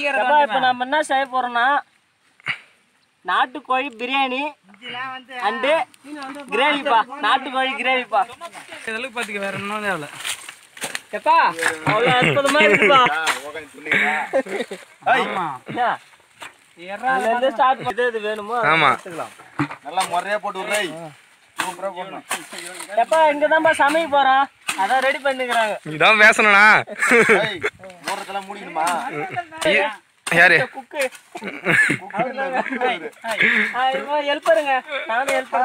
எப்பா இப்போ நம்ம என்ன செய்ய போறோம்னா நாட்டுக்கோழி பிரியாணி அண்டு கிரேவிப்பா நாட்டுக்கோழி கிரேவிப்பா இதெல்லாம் பார்த்துக்க வேற ஒன்றும் தேவையில்ல எப்பா அவ்வளோ அற்புதமா இருக்குப்பா ஆமா என்ன? அதுல இருந்து start பண்ணி- எது எது வேணுமோ அதை ஆமா. எடுத்துக்கலாம். நல்லா முறையா போட்டு விடுறேன் சூப்பரா போடணும் எப்பா இங்கதான்ப்பா சமைக்க போறோம் அதான் ரெடி பண்ணிக்கிறாங்க இதான் பேசணும்னா ஏய், மூடுறதெல்லாம் மூடிக்கணுமா யாரு குக்கு ஹெல்ப்பருங்க நானும் ஹெல்ப்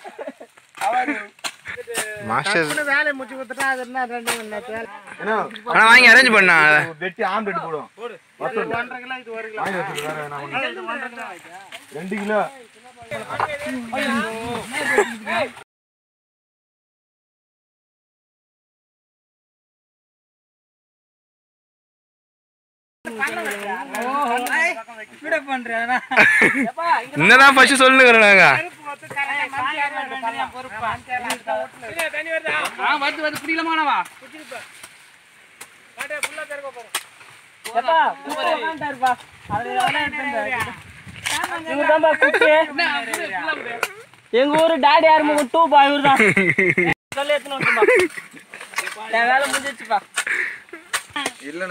மாஸ்டர் வேலையை முடிச்சு கொடுத்துட்டா அது என்ன ரெண்டு மணி நேரத்துல என்ன ஆனா வாங்கி அரேஞ்ச் பண்ணா வெட்டி ஆம்லெட் போடும் வாங்கி வச்சுக்க, வேற என்ன ஒண்ணு. ரெண்டு கிலோ விட பண்றேன் என்னதான் ஃபர்ஸ்ட் சொல்லுங்க நாங்க ஆ வந்து வந்து குடிக்கலாமானவா எப்பா குக்கு உட்காந்துட்டாருப்பா அவரு எவ்வளோ எடுத்துட்டாரு இவர்தான்பா குக்கு எங்க ஊரு டாடி யாருமே டூ பா இவர்தான் சொல்லி எத்தனை விட்டுமா என் வேலை முடிஞ்சிச்சுப்பா இல்லண்ணா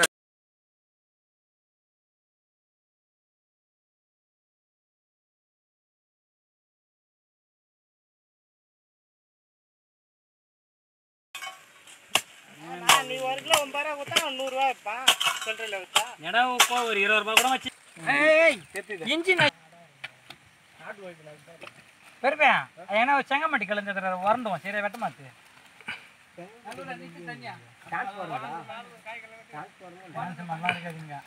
இடம் இப்போ ஒரு இருபது ரூபாய் கூட வச்சு இஞ்சி பெருப்பேன் ஏன்னா செங்கமட்டி கிளஞ்சதுல உறந்துவோம் சரியா வெட்ட மாத்து மனசு நல்லா இருக்காதுங்க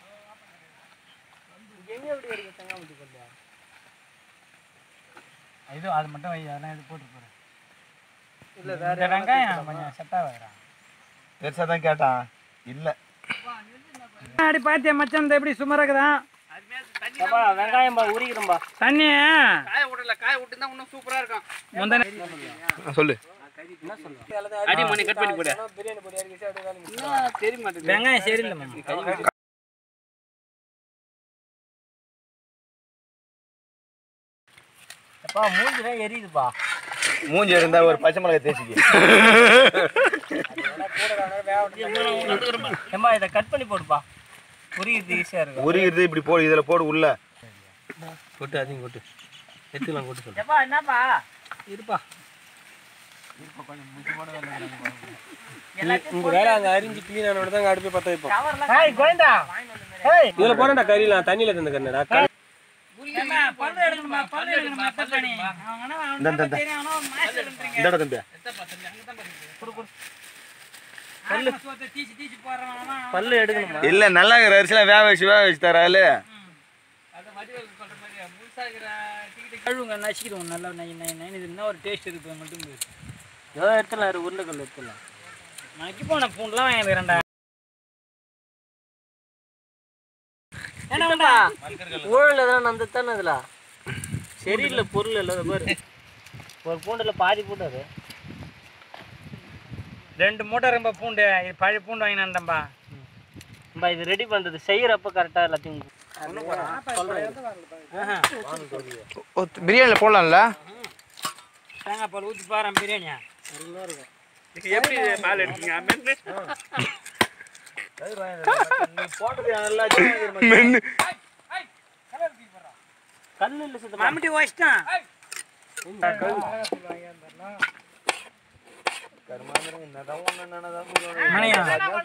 இது அது மட்டும் வை அதெல்லாம் இது போட்டு போறேன் இந்த வெங்காயம் கொஞ்சம் செட் ஆகுறா பெருசா தான் கேட்டான் இல்ல அடி பாத்தியா மச்சான் இந்த எப்படி சுமாரா இருக்குதா எப்பா வெங்காயம் பா உரிக்கிறோம்பா தண்ணி காய விடல காய விட்டு தான் இன்னும் சூப்பரா இருக்கும் முந்தன சொல்லு அடி மணி கட் பண்ணி போடு பிரியாணி பொடி அரிசி அப்படியே வேலை முடியும். தெரிய மாட்டேங்குது வெங்காயம் சரியில்லை மாமா எப்பா மூஞ்சிலாம் எரியுதுப்பா மூஞ்சி இருந்தா ஒரு பச்சை மிளகாய் தேசிக்கு ஏம்பா இதை கட் பண்ணி போடுப்பா உரிக்கிறது ஈஸியா இருக்கும் உரிக்கிறது இப்படி போடு இதுல போடு உள்ள கொட்டு அதையும் கொட்டு எடுத்துக்கலாம் கொட்டு சொல்லு எப்பா என்னப்பா இருப்பா உங்க வேலை அங்க அரிஞ்சு கிளீன் ஆனோட தான் அடுப்பை பத்த வைப்போம் கவர்லாம் ஹாய் கோயந்தா இதுல போறேன்டா கறிலாம் தண்ணியில தந்த கண்ணடா பல்லு எடுக்கணுமா பல்லு எடுக்கணுமா தக்காளி அவனா இந்த, இந்த, இந்த. தெரியும் அவனா மாஸ்டர்ன்றீங்க இந்த இடம் தம்பி பல்லு சோத்தை தீச்சு தீச்சு போடுறான் அவன் பல்லு எடுக்கணுமா இல்ல நல்லா இருக்கிற அரிசிலாம் வேக வச்சு வேக வச்சு தராரு அது வடிவேல் சொல்ற மாதிரி முழுசா இருக்கிற டிக்கெட் கழுவுங்க நசிக்கிடுவோம் நல்லா நை நை நை இது என்ன ஒரு டேஸ்ட் இருக்கு மட்டும் போய் ஏதோ எடுத்துலாம் இரு உருளைக்கல் எடுத்துலாம் நக்கி போன பூண்டுலாம் வாங்கிடுறேன்டா என்னப்பா ஊழல் எதனா நந்துத்தானே இதுல சரியில்லை பொருள் இல்லாத பாரு ஒரு பூண்டுல பாதி பூண்டு அது ரெண்டு மூட்டை ரொம்ப பூண்டு இது பழைய பூண்டு வாங்கினான்டம்பா நம்ம இது ரெடி பண்றது செய்யறப்ப கரெக்டா எல்லாத்தையும் பிரியாணில போடலாம்ல தேங்காய் பால் ஊற்றி பாரு பிரியாணியா எப்படி பால் எடுத்தீங்க மென்னு மென்னு கல்லு இல்ல சுத்தமா மாமிட்டி வச்சிட்டான் மணியா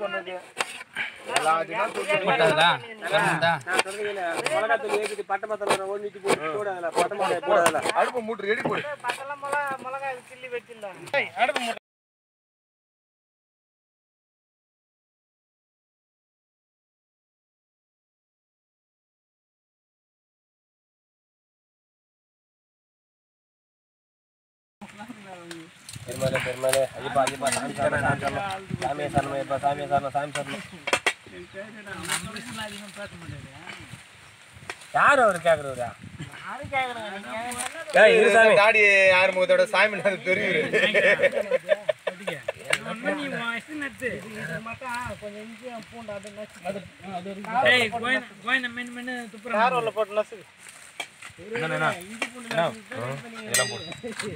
மிளகாத்தூள் ஏற்றிட்டு பட்டை மத்தல ஓடிட்டு போட்டு போடு அதுல பட்டை மிளகாய் போடு அதுல அடுப்பு மூட்டு ரெடி போடு பெருமாளே பெருமாளே ஐயப்பா ஐயப்பா சாமி சரணம் சாமி சரணம் சாமியை சரணம் ஐயப்பா சாமியை சரணம் சாமி சரணம் யார் அவர் கேக்குறவரா ஏய் இரு சாமி தாடி ஆறுமுகத்தோட சாமி தெரியுது பண்ணி உன் இஷ்டம் நட்டு இது மட்டும் கொஞ்சம் இஞ்சியும் பூண்டு அப்படியே நசுக்கு. ஏய் கோயின் கோயின் மென்னு மென்னு துப்புறான் காரோல போட்டு நசுக்கு. என்னண்ணா இஞ்சி பூண்டு என்ன? நசுக்கு தான் இப்ப நீங்க இதெல்லாம் போடு.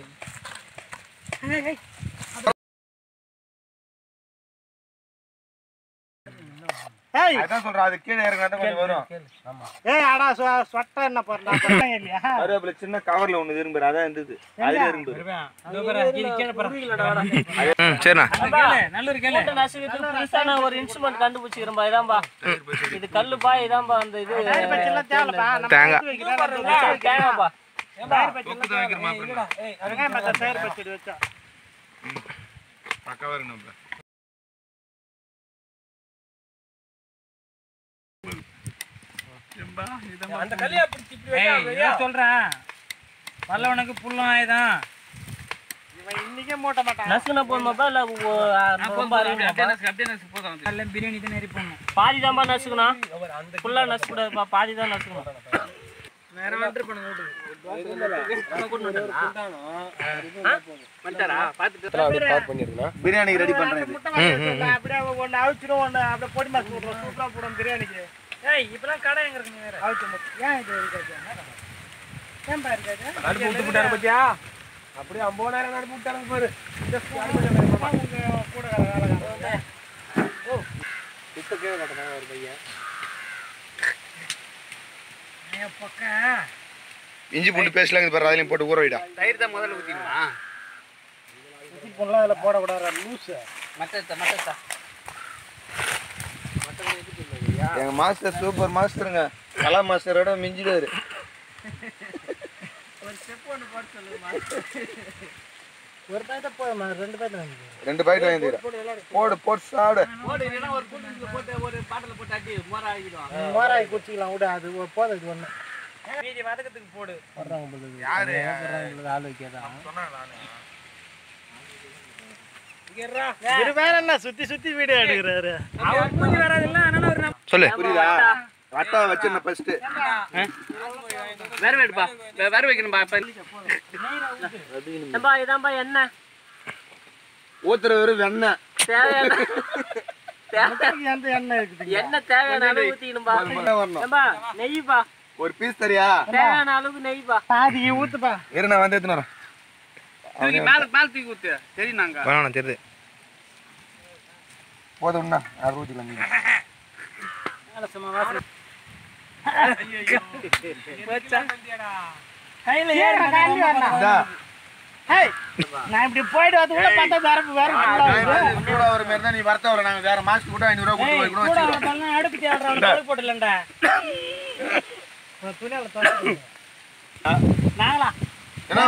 ஏய், அதான் சொல்றேன் அது கீழே இறங்க கொஞ்சம் வரும் ஏய், அடா, சொ- சொட்டை என்ன போடுறா? சொட்டை இல்லையா? கருவேப்பிலை சின்ன கவர்ல ஒண்ணு இரும்பு அதான் இருந்தது அதுல இரும்பு இதோ பாரு, கீழே கீழே பாரு. ம் சரிண்ணா கேளு, நல்லூர் கேளு போட்டு நசுக்கிறதுக்கு புதுசா நான் ஒரு instrument கண்டுபிடிச்சிக்கிறேன்பா, இதான்பா. இது கல்லுப்பா இதான்பா அந்த இது தேங்காய் தேங்காய்ப்பா. பக்காவா இருக்கணும் அந்த கல்லையா பிடிச்சி இப்படி ஏய், வைக்காத, ஐயா. இதான் சொல்றேன் பல்லவனுக்கு புல்லும் ஆயுதம் நசுக்குனா போதுமாப்பா, இல்ல ஒ- ஆ, ரொம்ப அரையணுமாப்பா? நல்ல பிரியாணி தான் நெறி போடணும் பாதிதான்பா நசுக்கணும் அவர் அந்த ஃபுல்லா நசுக்கூடாதுப்பா பாதி தான் நசுக்கணும் வேற வந்து பண்ணுங்க வந்துட்டாரா பார்த்துட்டு அப்படியே பாஸ் பண்ணிருக்கேன் பிரியாணிக்கு ரெடி பண்றேன் இது அப்படியே ஒண்ணு அவிச்சிடும் ஒண்ணு அப்படியே பொடி மாசு விடுறோம் சூப்பரா போடும் பிரியாணிக்கு ஏய் இப்பெல்லாம் கடை எங்க இருக்கு நீ வேற அவிச்சு மட்டும் ஏன் இது இருக்காது ஏன்பா இருக்காது நடுப்பு விட்டு போட்டாரு பாத்தியா அப்படியே ஐம்பது நேரம் நடுப்பு விட்டாரு பாரு உங்க கூட வேலைக்காரன் இப்ப கீழே கட்டுறாங்க ஒரு பையன் என் பக்கம் இஞ்சி பூண்டு பேஸ்ட்லாம் பாரு அதுலயும் போட்டு ஊற வைடா தயிர் தான் முதல்ல ஊற்றிக்கணுமா உச்சி பொருளாக அதில் போடக்கூடாது லூஸு மட்டத்தை மட்டத்தை எங்க மாஸ்டர் சூப்பர் மாஸ்டருங்க கலா மாஸ்டரோட மிஞ்சிடுவாரு ஒரு பேக்கெட் போதுமா ரெண்டு பேக்கெட் வாங்கிக்கோ ரெண்டு பாக்கெட் வாங்கிக்கிறேன் போடு போட்டு சாப்பிடு போடு இல்லைன்னா ஒரு கூண்டு போட்டு ஒரு பாட்டில் போட்டு அட்டி மோர ஆகிடும் மோராய் குச்சிக்கலாம் விட அது ஒரு போதும் இது ஒன்று மீதி வதக்கத்துக்கு போடு யாரு ஆள் வைக்காதான் இங்கேறா. இது வேற என்ன சுத்தி சுத்தி வீடியோ எடுக்கிறாரு அவர் மூஞ்சி வராதுல்ல அதனால ஒரு நம்ம சொல்லு புரியுதா வட்டா வச்சிருந்தேன் ஃபர்ஸ்ட் வேற வைடுப்பா வேற வைக்கணும்பா இப்போ ஏன்பா இதான்பா என்ன ஊத்துற வெறும் வெண்ணெய் தேவையான எந்த எண்ணெய் இருக்குது என்ன தேவையான அளவு ஊத்திக்கணும்பா வெண்ணெய் வரணும் ஏன்பா நெய்ப்பா ஒரு பீஸ் தரியா தேவையான அளவுக்கு நெய்ப்பா பாதிக்கு ஊத்துப்பா இரு நான் வந்து எடுத்துன்னு வரேன் தூக்கி மேலே மேலே தூக்கி ஊற்று சரி நாங்க வேணாம் தெரியுது போதும்ண்ணா யார் ஊற்றிக்கலாம் கையில ஏறி நான் இப்படி போயிட்டு வந்து கூட பார்த்தா வேற வேற கூட ஒரு மாதிரி தான் நீ வரத்த வர நாங்க வேற மாஸ்க் கூட ஐநூறு ரூபா கொடுத்து கூட கூட வச்சுக்கிறோம் வரதெல்லாம் அடுப்பு தேடுறவங்க போட்டுலண்டா துணியால தோச்சு நாங்களா என்ன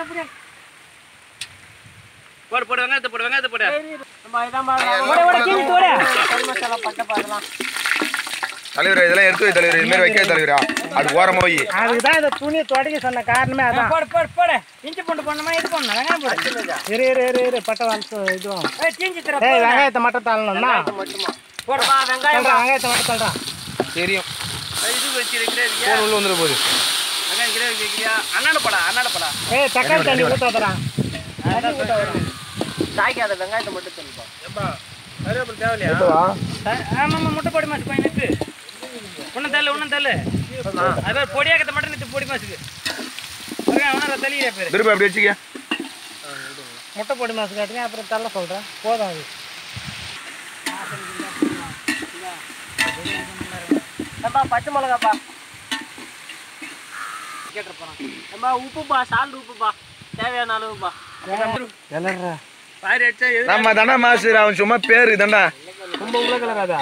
போடு போடு வெங்காயத்தை போடு வெங்காயத்தை போடு நம்ம இதான்பா ஓட, ஓட, கீழே போடு கறி மசாலா பட்டை பாதலாம் தலைவர் இதெல்லாம் எடுத்து வை தலைவர் இது மாதிரி வைக்க தலைவரா அது ஓரமா வை அதுக்கு தான் இந்த துணியை தொடக்க சொன்ன காரணமே அதான் போடு போடு போடு இஞ்சி பூண்டு போடணுமா இது போடணும் வெங்காயம் போடு இரு இரு இரு இரு பட்டை வந்து இதுவும் ஏய் தீஞ்சி தர ஏய் வெங்காயத்தை மட்டும் தள்ளணும்னா போடுப்பா வெங்காயம் சொல்றேன் வெங்காயத்தை மட்டும் சொல்றேன் தெரியும் இது வச்சிருக்கிறேன் ஃபோன் உள்ள வந்துட போகுது வெங்காயம் கிரே வைக்கிறியா அண்ணாட படா அண்ணாட படா ஏய் தக்காளி தண்ணி ஊத்த தரேன் தாய்க்காத வெங்காயத்தை மட்டும் தெளிப்பா ஆமாம்மா முட்டை பொடி மாசு பையன் நிறுத்து ஒன்றும் தள்ளு ஒன்றும் தள்ளு அதான் பொடியாக்கத்தை மட்டும் நிறுத்து பொடி மாசுக்கு அவனா தள்ளிக்கிற பேரு திரும்ப அப்படி வச்சுக்க முட்டை பொடி மாசு காட்டுங்க அப்புறம் தள்ள சொல்றேன் போதும் அது ஏம்பா பச்சை மிளகாப்பா ஏம்பா உப்புப்பா சால்ட் உப்புப்பா தேவையான அளவுப்பா பாரி அடிச்சா எது நம்ம தானே மாஸ்டர் அவன் சும்மா பேரு தானே ரொம்ப உள்ள கலராதா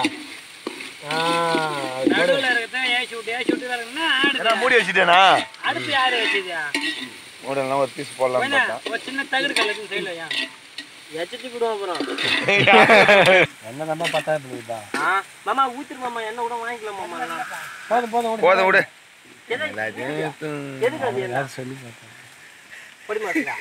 நடுவில் இருக்கிறத ஏசி விட்டு ஏசி விட்டு வரணும்னா என்ன மூடி வச்சுட்டேனா அடுப்பு யாரு வச்சதா மூடலாம் ஒரு பீஸ் போடலாம் பார்த்தா ஒரு சின்ன தகுடு கல்லு சைடில் ஏன் எச்சிட்டு விடுவோம் அப்புறம் என்ன நம்ம பத்தாயிரம் ரூபாய்தா மாமா ஊத்திரு மாமா என்ன கூட வாங்கிக்கலாம் மாமா போதும் போதும் போதும் விடு எதுக்கு அது என்ன சொல்லி பார்த்தேன் பொடி மாசுக்கா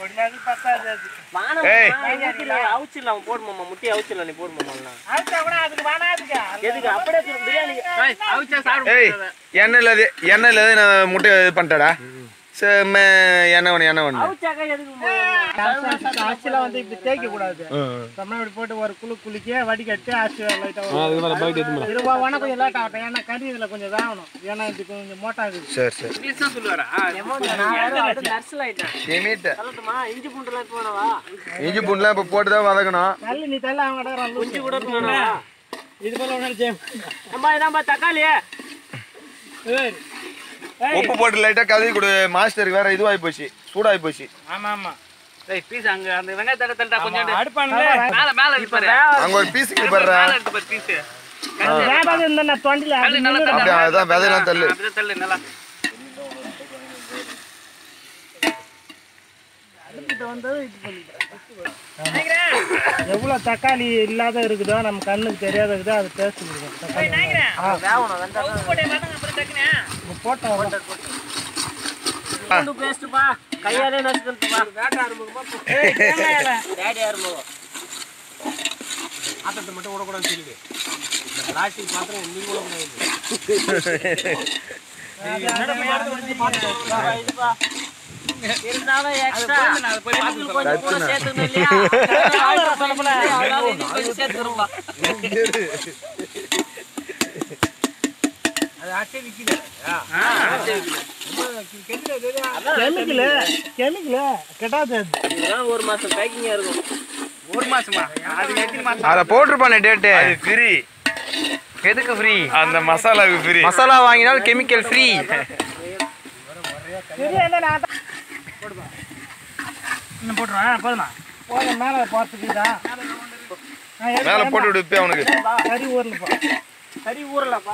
வானம் ஏய். அவுச்சிடலாம் போடு மாமா முட்டையை அவுச்சிடலாம் நீ போடு மாமா அதுக்கு வேணாதுக்கு எதுக்கு அப்படியே சொல்லு, பிரியாணி ஏய், அவிச்சா சாப்பிட ஏய் எண்ணெயில் அது எண்ணெயில் அது நான் முட்டை இது பண்ணிட்டடா சரி ம- எண்ணெய் ஒன்று எண்ணெய் ஒன்று அவுச்சாக்கா எதுக்கு அரிசிலாம் வந்து இப்படி தேய்க்க கூடாது சும்மா இப்படி போட்டு ஒரு குழு குளிக்க வடிகட்டி அரிசி லைட்டா இருபா வேணா கொஞ்சம் லேட் ஆகட்டும் ஏன்னா கறி இதுல கொஞ்சம் வேகணும் ஏன்னா இது கொஞ்சம் மோட்டா இருக்குது சரி சரி இங்கிலீஷ் தான் சொல்லுவாரா நர்சல் ஆயிட்டேன் லிமிட் சொல்லட்டுமா இஞ்சி பூண்டுலாம் போனவா இஞ்சி பூண்டுலாம் இப்போ போட்டு தான் வதக்கணும் தள்ளு நீ தள்ளு அவங்க கிட்ட இஞ்சி கூட போனவா இது போல ஒன்றும் ஜெயம் அம்மா இதாம்மா தக்காளி உப்பு போட்டு லைட்டாக கதவி கொடு மாஸ்டருக்கு வேற இதுவாகி போச்சு சூடாகி போச்சு ஆமா ஆமா டேய் பீஸ் அங்க அந்த வெங்காயத்தை தட்ட தட்டா கொஞ்சம் அடுப்பான்ல மேல மேல எடுத்து பாரு அங்கே ஒரு பீஸுக்கு போடுற மேல எடுத்து பாரு பீஸ் வேகாது இருந்தா நான் தொண்டில தள்ளு நல்லா தள்ளு அப்படியே அதான் விதையெல்லாம் தள்ளு அப்படியே தள்ளு நல்லா எவ்வளவு தக்காளி இல்லாத இருக்குதோ நம்ம கண்ணுக்கு தெரியாத இருக்குதோ அது டேஸ்ட் கொடுக்கும் தக்காளி போட்டோம் பூண்டு பேஸ்ட்பா கையாலே நசுக்குதுப்பா டேடி ஆறுமுகம் ஆத்தத்தை மட்டும் விடக்கூடாதுன்னு சொல்லிடு இந்த பிளாஸ்டிக் பாத்திரம் எங்கேயும் விடக்கூடாது இதுப்பா இருந்தாலும் எக்ஸ்ட்ரா கொஞ்சம் கூட சேர்த்துக்கணும் இல்லையா அதனால இது கொஞ்சம் சேர்த்துக்கிறோம்ப்பா அது அட்டை விற்கிது கெமிக்கலு கெமிக்கலு கெட்டாது அது இதெல்லாம் ஒரு மாசம் பேக்கிங்கா இருக்கும் ஒரு மாசமா அது எத்தனை மாசம் அதில் போட்டிருப்பானே டேட்டு ஃப்ரீ எதுக்கு ஃப்ரீ அந்த மசாலாவுக்கு ஃப்ரீ மசாலா வாங்கினால் கெமிக்கல் ஃப்ரீ சரி என்ன நான் இன்னும் போட்டுருவேன் போதுமா போதும் மேலே பார்த்துக்கிட்டா மேலே போட்டு விடுப்பே அவனுக்கு கறி ஊர்லப்பா கறி ஊறலப்பா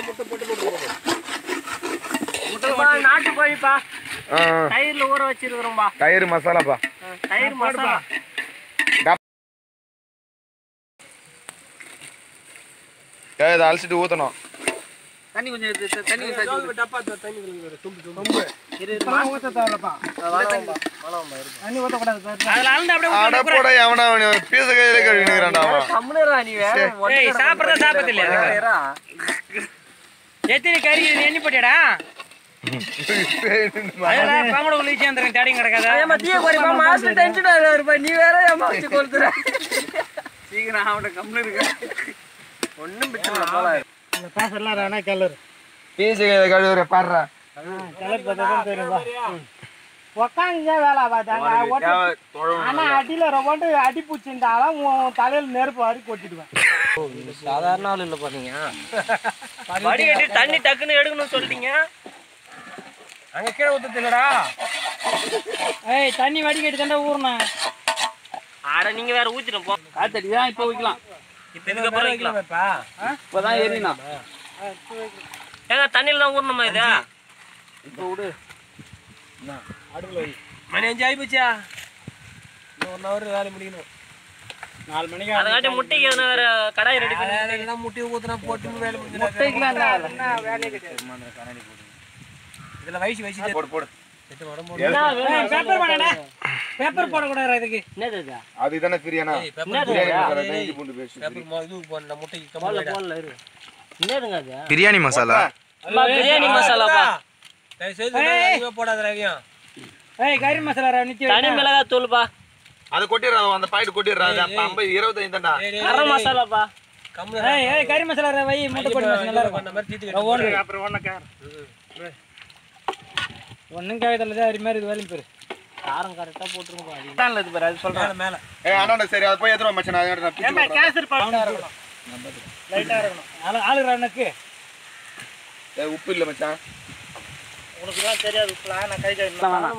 முட்டைப்பா நாட்டு கோழிப்பா ஆ ஆ. தயிர்ல ஊற வச்சிருக்கிறோம்பா தயிர் மசாலாப்பா தயிர் மசாலா ஏய், இதை அலசிட்டு ஊற்றணும் தண்ணி கொஞ்சம் எடுத்து தண்ணி கொஞ்சம் சாய்ச்சி விடு. டப்பா தண்ணி விழுங்குது தும்பு தும்பு இப்பெல்லாம் ஊற்ற தேவையில்லப்பா தண்ணி ஊற்றக்கூடாது அதில் அளந்து அப்படியே அட போட எவனா அவன் பீச கையில கழுவினுக்கிறான்டா அவன் கம்முனரா நீ வேற ஏய் சாப்பிட்றதா சாப்பிட்றது இல்லையா எத்தனை கறி இது எண்ணி போட்டியாடா அதெல்லாம் பாம்பட உள்ள விஷயம் தரேன் தேடிங்க கிடக்காதா ஏமா தீய கோழிப்பா மாஸ்டர் டென்ஷன் ஆகுறாருப்பா நீ வேற ஏமா வச்சு கொளுத்துற சீக்கிரம் அவட கம்முனு இருக்கு ஒண்ணும் பிரச்சனை இல்ல போல இந்த காசு எல்லாம் வேணா கலர் பீச கையில கழுவுற பாடுறா கலர் பார்த்தா தான் தெரியும்பா உக்காங்க வேலை பார்த்தாங்க ஆனா அடியில ரொம்ப அடி பூச்சிருந்தாலும் உன் தலையில நெருப்பு வாரி கொட்டிடுவேன் சாதாரண ஆள் இல்லைப்பா நீங்க வடிகட்டி தண்ணி டக்குன்னு எடுக்கணும்னு சொல்லிட்டீங்க அங்க கீழே ஊத்துறது இல்லடா ஏய் தண்ணி வடிகட்டி தாண்டா ஊறணும் ஆட நீங்க வேற ஊத்திடும் போ காத்தடி தான் இப்போ வைக்கலாம் இப்ப இதுக்கப்புறம் வைக்கலாம் இப்போதான் ஏறினா ஏங்க தண்ணியில தான் ஊறணுமா இது மணி அஞ்சு ஆகி போச்சா இன்னும் ஒன் ஹவர் வேலை முடியணும் நாலு மணிக்கு அதனாட்டி முட்டைக்கு எதனா வேற கடாய் ரெடி பண்ணி வேலையெல்லாம் முட்டையை ஊத்துனா போட்டு வேலை முடிஞ்சு இதுல வயசு வயசு போடு போடு பேப்பர் பண்ணடா பேப்பர் போடக்கூடாது இதுக்கு என்னது இது அது தானே பிரியாணா என்னது பிரியாணி இது? மசாலா இஞ்சி பூண்டு பேஸ்ட் பேப்பர் இது போன முட்டைக்கு போடல கம்மி போடல இரு என்னதுங்க அது பிரியாணி மசாலா அம்மா, பிரியாணி மசாலாப்பா தயவு செய்து அதிகமா போடாத ரவியம் ஏய் கறி மசாலா நித்தி தனி மிளகாய் தூள்பா அது கொட்டிடுறான் அந்த பாக்கெட் கொட்டிடுறான் அது ஐம்பது இருபத்தஞ்சு தான்டா கரம் மசாலாப்பா கம்மி ஏய் ஏய் கறி மசாலா வை முட்டை போட்டு மசாலா நல்லா இருக்கும் அந்த மாதிரி தீத்து அப்புறம் ஒண்ணு கேர் ஒண்ணும் கேட்கல அரி மாதிரி இது வேலையும் பேரு காரம் கரெக்டா போட்டுருங்க தான் இது பாரு அது சொல்றேன் மேல மேல ஏய் அண்ணா சரி அது போய் எத்தனை மச்சான் அதை நான் பிச்சு போடுறேன். கேசர் பழம் இருக்கணும் லைட்டா இருக்கணும் ஆளு ஆளுகிறானுக்கு ஏய், உப்பு இல்ல மச்சான் உனக்கு தான் தெரியாது உப்புலாம் நான் கை கை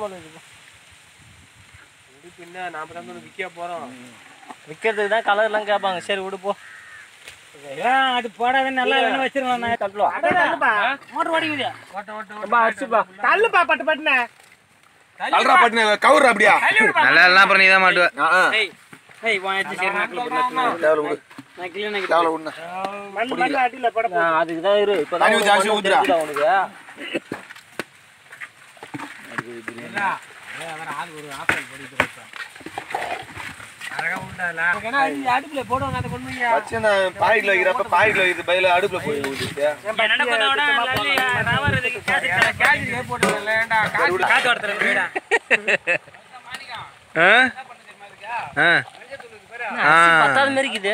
பின்ன நாம தான் வந்து விற்க போறோம் விற்கிறதுக்கு தான் கலர்லாம் கேட்பாங்க சரி விடு போ ஏன் அது போடாத நல்லா வேணும் வச்சிருக்கலாம் நான் தள்ளுப்பா மோட்டர் ஓடிக்குது ஓட்ட ஓட்ட அடிச்சுப்பா தள்ளுப்பா பட்டு பட்டுனே கல்றா பட்டுனு கவுர் அப்படியா நல்லா எல்லாம் அப்புறம் நீ தான் மாட்டுவ ஏய் ஏய் வா எடுத்து சரி நாக்குல போடு தேவல விடு நான் கிளீன் ஆகி தேவல விடுண்ணா மண் மண் அடியில பட போ அதுக்கு தான் இரு இப்போ தண்ணி ஊத்தி அரிசி ஊத்துடா. உனக்கு அடுப்புல போடுவாங்க அதை கொண்டு போய் வச்சு நான் பாக்கெட்ல வைக்கிறப்ப பாக்கெட்ல வைக்கிறது பயில அடுப்புல போய் ஊத்திட்டு என்னடா பண்ண விட ரவர் இதுக்கு கேஸ் ஆ? ஆ. ஆ. பத்தாவது மாதிரி இருக்குது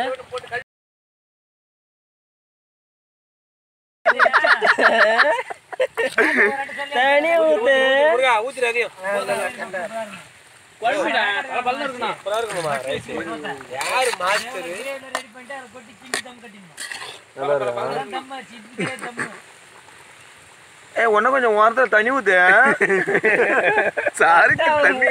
தனியா ஊத்து யாரு மாஸ்டர் ஏய் ஒன்னும் கொஞ்சம் ஓரத்துல தண்ணி ஊத்து சாருக்கு தண்ணி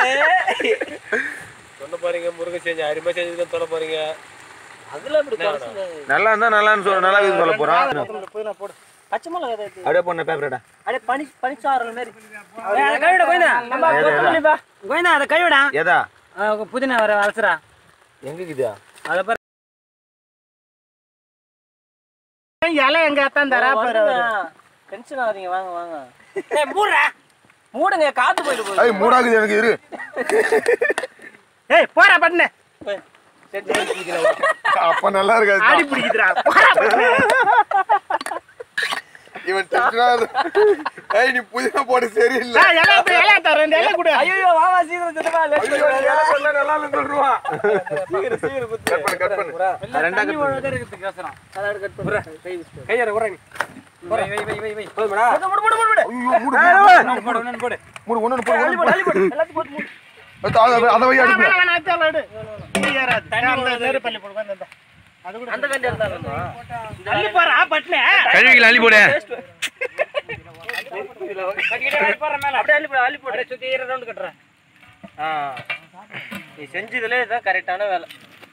சொல்ல போறீங்க முருகை செஞ்சு அருமை செஞ்சு சொல்ல போறீங்க அதுல அப்படி குறை சொல்லாது. நல்லா இருந்தா நல்லான்னு சொல்ல நல்லா இருக்குன்னு சொல்ல போறான் புதினா போடு பச்சை மிளகா தான் இது. அப்படியே பொண்ணு பேப்பரடா அப்படியே பனி பனிச்சாரல் மாதிரி கைவிட கோயிந்தா நம்ம கொத்தமல்லிப்பா கோயிந்தா அதை கைவிடா எதா புதினா வர அலசுறா எங்க இருக்குதா அதை பாரு இலை எங்க அத்தான் தரா பாரு அவரு. டென்ஷன் ஆகாதீங்க வாங்க வாங்க மூடுறா மூடுங்க காத்து போயிட்டு போகுது ஐய் மூடாக்குது எனக்கு இரு ஏய் போடா பண்ணு அப்ப நல்லா ஆடி இருக்காது பிடிக்குதுடா போடா பண்ணு இவன் டென்ஷனா ஏய் நீ புதினா போட சரியில்லை ஆ, இலை இப்ப இலை தர ரெண்டு இலை கொடு ஐயோ வாமா சீக்கிரம் சித்தப்பா லேட் ஐயோ, இலை போடல, நல்லா இல்லைன்னு சொல்லிடுவான். கட் பண்ணு, கட் பண்ணு. ரெண்டா கட் பண்ணு. ஐயோ, மூடு, மூடு. மூடு, ஒண்ணு, ஒண்ணு போடு, ஒண்ணு போடு. அது, அது, அதை வை அடுப்புல. வேணாம், வேணாம், அத்தை விடு. நீ ஏறாது. அந்த நெருப்பள்ளி போடு, வந்து இந்த. அது கூட அந்த கண்டி இருந்தாலும் அள்ளி போறா பட்டுல கழுவிக்கல, அள்ளி போடு. அப்படியே அள்ளி போடு அள்ளி போடு சுத்தி ஈர ரவுண்ட் கட்டுறேன் ஆ நீ செஞ்சதுல இதுதான் கரெக்டான வேலை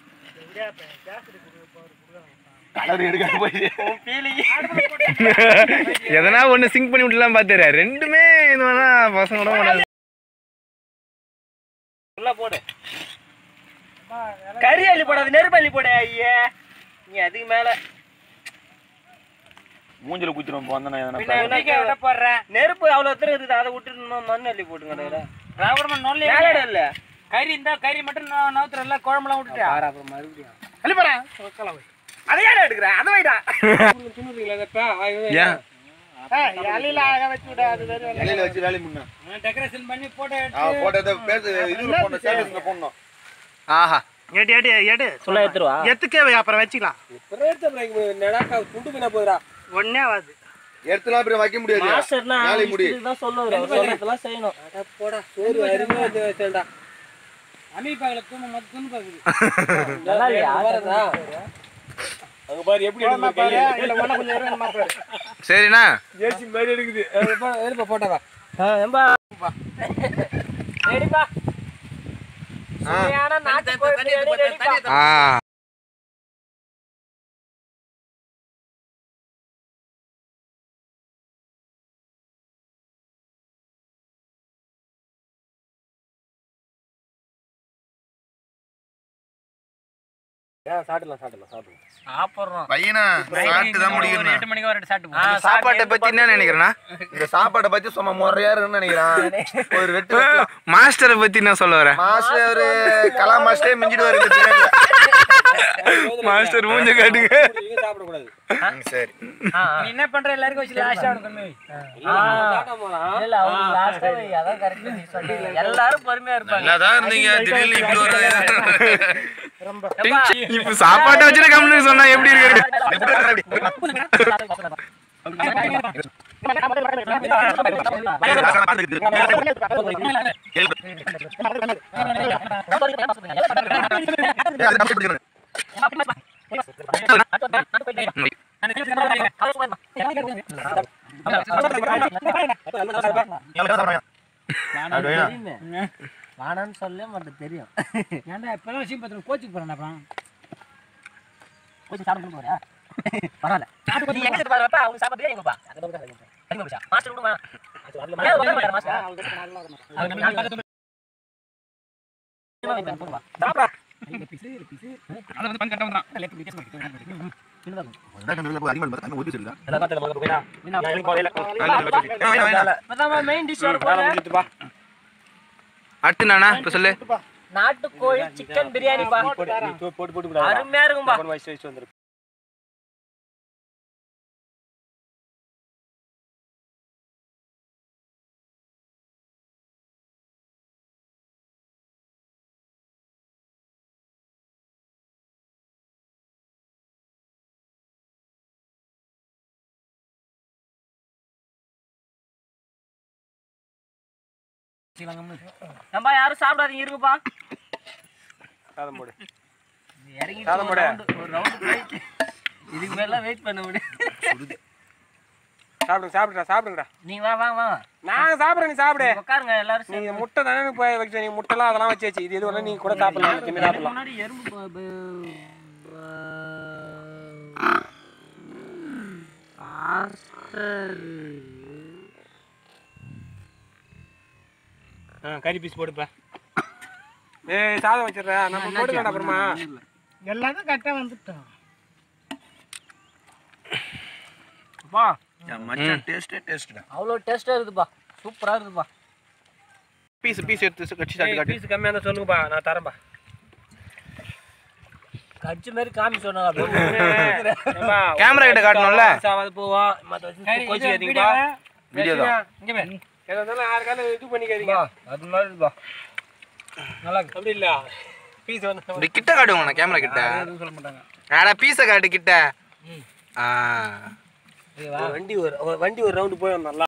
கலர் எடுக்காம போயிடுச்சு. உன் ஃபீலிங் எதனா ஒண்ணு சிங்க் பண்ணி விட்டுலாம் பாத்துற ரெண்டுமே இது வேணா பசங்களோட போடாது உள்ள போடு கறி அள்ளி போடாது நெருப்பு அள்ளி போடு ஐயே நீ அதுக்கு மேல மூஞ்சில குத்திரும் வந்தனா நெருப்பு அவ்வளவு எத்தனை இருக்குது அதை விட்டுட்டு மண் அள்ளி போட்டுங்க மேலே இல்ல கறி இருந்தா கறி மட்டும் நவுத்துறல குழம்புலாம் விட்டுட்டா அள்ளி போறா அதை யாரும் எடுக்கிற அதை வைடா ஏன் ஏய், இலையில அழகா வச்சு விடு, அது வேற வேலை. இலையில வச்சு வேலையை முன்ன டெக்கரேஷன் பண்ணி போட்டோ போட்டதை பேசு இதுல போடணும் ஸ்டேட்டஸ்ல போடணும் ஆஹா எடு எடு எடு சொல்ல எடுத்துருவா எத்துக்கே வை, அப்புறம் வச்சுக்கலாம் நடக்கா துண்டு பின்ன போதுடா ஒன்னே ஆகாது எடுத்துலாம் அப்புறம் வைக்க முடியாது மாஸ்டர்னா வேலை முடி இதுதான் சொல்லுவாரு அவர் சொல்றதெல்லாம் செய்யணும் போடா சோறு அருமையா வந்து வச்சேன்டா அமீபாவில தூணு மொத்தம் துணு பாக்குது நல்லா இல்லையா பாருடா அங்க பாரு எப்படி போடமா பாரு, இல்ல ஒண்ணு கொஞ்சம் இறங்கணுமா பாரு. சரிண்ணா ஏசி மாதிரி எடுக்குது எழுப்ப போட்டவா ஏம்பா ரெடிப்பா சுவையான நாட்டுக்கோழி பிரியாணி ரெடிப்பா ஆ சாப்பிடலாம் சாப்பிடலாம் சாப்பிடலாம் சாப்பிடுறோம் பையனா சாப்பிட்டு தான் முடிக்கணும் எட்டு மணிக்கு ஒரு சாப்பிட்டு போ. இந்த சாப்பாட்டை பத்தி என்ன நினைக்கிறேன்னா இந்த சாப்பாட்டை பத்தி சும்மா முறையா இருக்குன்னு நினைக்கிறேன் ஒரு வெட்டு மாஸ்டரை பத்தி என்ன சொல்ல வர மாஸ்டர் கலா மாஸ்டரே மிஞ்சிடுவாரு இந்த பிரியாணில. மாஸ்டர் மூஞ்ச காட்டுங்க நீங்க சாப்பிடக்கூடாது சரி நீ என்ன பண்ற எல்லாருக்கும் வச்சு லாஸ்டா கம்மி சாப்பிட போலாம் இல்ல அவங்க லாஸ்டா அதான் கரெக்டா நீ சொன்னீங்க எல்லாரும் பொறுமையா இருப்பாங்க நல்லாதான் இருந்தீங்க திடீர்னு இப்படி ஒரு இப்ப சாப்பாட்டை வச்சுட்டு கம்முன்னு சொன்னா எப்படி இருக்கு வானான்னு சொல்ல மாட்டேன் தெரியும் ஏன்டா இப்பதான் விஷயம் பார்த்து கோச்சுக்கு போறேன் அப்புறம் கொஞ்சம் சாப்பிட போறியா பரவாயில்ல நீ எங்க இருந்து பாருப்பா அவங்க சாப்பிட எங்கப்பா மாஸ்டர் விடுமா மாஸ்டர் மெயின் டிஷ் அடுத்து நானா இப்ப சொல்லு நாட்டுக்கோழி சிக்கன் பிரியாணி பா போட்டு போட்டு போட்டு அருமையா இருக்கும்பா வயசு வயசு வந்துருக்கு ஏம்பா யாரும் சாப்பிடாதீங்க இருக்குப்பா சாதம் போடு இறங்கி சாதம் ஒரு போடு. round- ஒரு ரவுண்டு போயிட்டு இதுக்கு மேல வெயிட் பண்ண முடியும் சாப்பிடுங்க சாப்பிடுடா சாப்பிடுங்கடா நீங்க வா வா வா நாங்க சாப்பிடுறேன் நீ சாப்பிடு உட்காருங்க எல்லாரும் நீங்க முட்டை தானே போய் வச்சு நீங்க முட்டைலாம் அதெல்லாம் வச்சு வச்சு இது எதுவும் நீங்க கூட சாப்பிடலாம் தின்னு இதுக்கு சாப்பிடலாம் முன்னாடி எறும்பு ப- ப- ஆ கறி பீஸ் போடுப்பா ஏய் சாதம் வச்சிடுறா நம்ம போட்டுக்கடா அப்புறமா எல்லாத்தையும் கரெக்டாக வந்துட்டோம் அப்பா மச்சான் டேஸ்டே டேஸ்ட்டா அவ்வளோ டேஸ்டா இருக்குதுப்பா சூப்பரா இருக்குதுப்பா பீஸ் பீஸ் எடுத்து கட்சி சாப்பிட்டு காட்டு பீஸ் கம்மியாக இருந்தால் சொல்லுங்கப்பா நான் தரேன்பா கடிச்ச மாதிரி காமி சொன்னாங்க கேமரா கிட்ட காட்டணும்ல சாவாது போவோம் மற்ற வச்சு கோச்சிக்காதீங்கப்பா வீடியோ தான் இங்கே போய் எதா இருந்தாலும் ஆறு காலம் இது பண்ணிக்காதீங்க அது மாதிரி இருக்குப்பா நல்லா இருக்கு அப்படி இல்ல பீஸ் வந்து இப்படி கிட்ட காட்டுவாங்க கேமரா கிட்ட சொல்ல மாட்டாங்க ஆடா பீஸை காட்டு கிட்ட ஆ வண்டி ஒரு வண்டி ஒரு ரவுண்டு போய் நல்லா